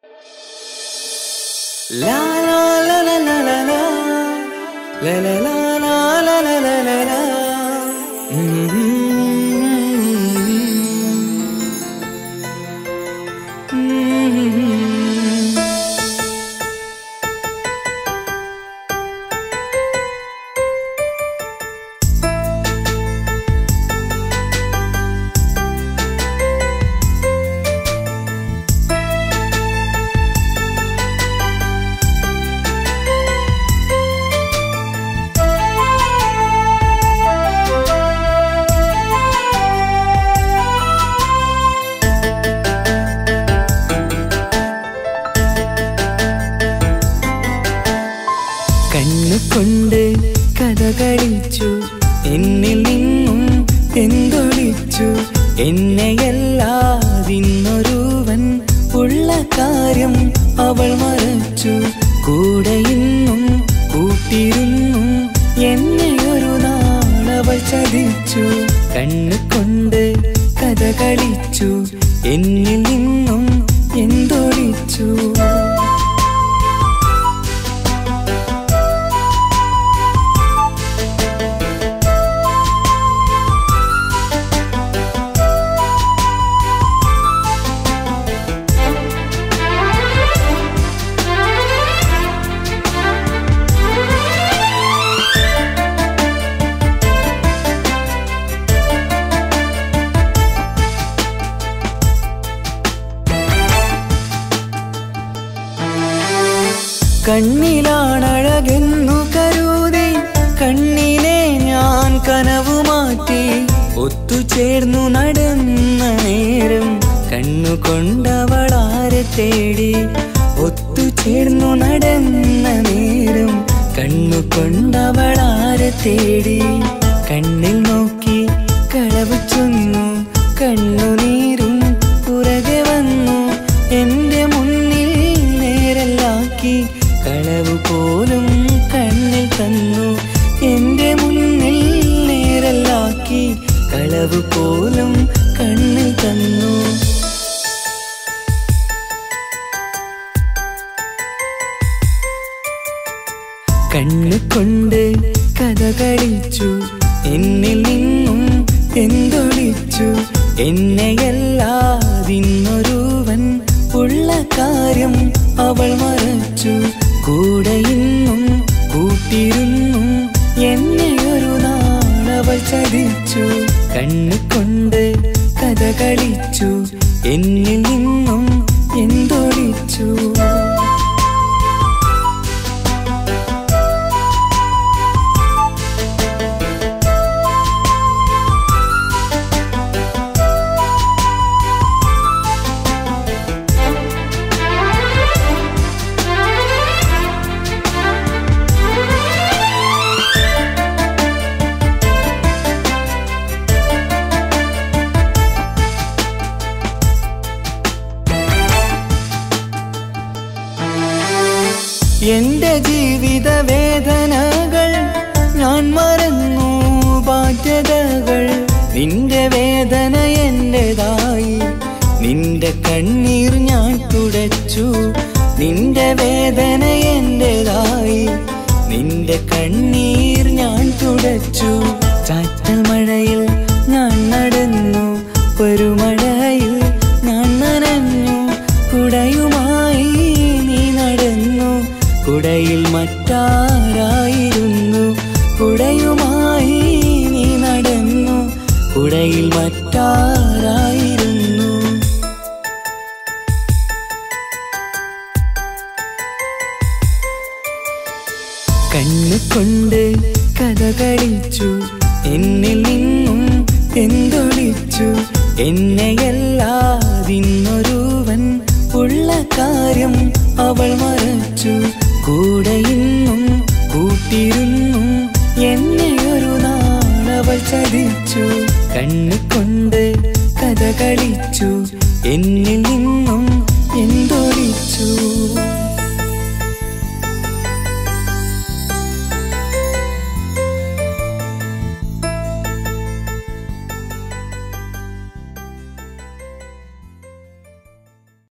La la la la la la la La la la la la la la la la കണ്ണുകൊണ്ട് കഥ കളിച്ചു എന്നിൽ നിന്നും എന്തൊളിച്ചു എന്നെയല്ലാതിന്നൊരുവൻ ഉള്ള കാര്യം അവൾ മറച്ചു കൂടെ ഇന്നും കൂട്ടിരുന്നു എന്നെ ഒരു നാളവൾ ചതിച്ചു കണ്ണുകൊണ്ട് കഥ കളിച്ചു എന്നിൽ നിന്നും എന്തൊളിച്ചു കണ്ണിലാണഴകെന്നു കരുതി കണ്ണിനെ ഞാൻ കനവു മാറ്റി ഒത്തുചേർന്നു നടന്ന നേരം കണ്ണുകൊണ്ടവളാരെ തേടി ഒത്തുചേർന്നു നടന്ന നേരം കണ്ണുകൊണ്ടവളാരെ തേടി കണ്ണിൽ നോക്കി കളവ് ചൊന്നു കണ്ണുനീരും പുറകെ വന്നു എന്റെ മുന്നിൽ നേരല്ലാക്കി കളവ് പോലും കണ്ണിൽ തന്നു എന്റെ മുന്നിൽ നേരല്ലാക്കി കളവ് പോലും കണ്ണിൽ തന്നു കണ്ണുകൊണ്ട് കഥ കളിച്ചു എന്നിൽ നിന്നും എന്തൊളിച്ചു എന്നെയല്ലാതിന്നൊരുവൻ ഉള്ള കാര്യം അവൾ മറച്ചു കൂടെ ഇന്നും കൂട്ടിരുന്നു എന്നെ ഒരു നാളവൾ ചതിച്ചു കണ്ണുകൊണ്ട് കഥ കളിച്ചു എന്നിൽ നിന്നും എന്തൊളിച്ചു എന്റെ ജീവിത വേദനകൾ ഞാൻ മറന്നു ബാധ്യതകൾ നിന്റെ വേദന എന്റേതായി നിന്റെ കണ്ണീർ ഞാൻ തുടച്ചു നിന്റെ വേദന എന്റേതായി നിന്റെ കണ്ണീർ ഞാൻ തുടച്ചു ചാറ്റമഴയിൽ ഞാൻ നടന്നു പെരുമഴയിൽ ഞാൻ നനഞ്ഞു കുടയുമായി നീ നടന്നു കുടയിൽ മറ്റാരായിരുന്നു കുടയുമായി നീ നടന്നു കുടയിൽ മറ്റാരായിരുന്നു കണ്ണുകൊണ്ട് കഥ കളിച്ചു എന്നിൽ നിന്നും എന്തൊളിച്ചു എന്നെയല്ലാതിന്നൊരുവൻ ഉള്ള കാര്യം അവൾ മറച്ചു കൂടെ ഇന്നും കൂട്ടിരുന്നു എന്നെ ഒരു നാളവൾ ചതിച്ചു കണ്ണുകൊണ്ട് കഥ കളിച്ചു എന്നിൽ നിന്നും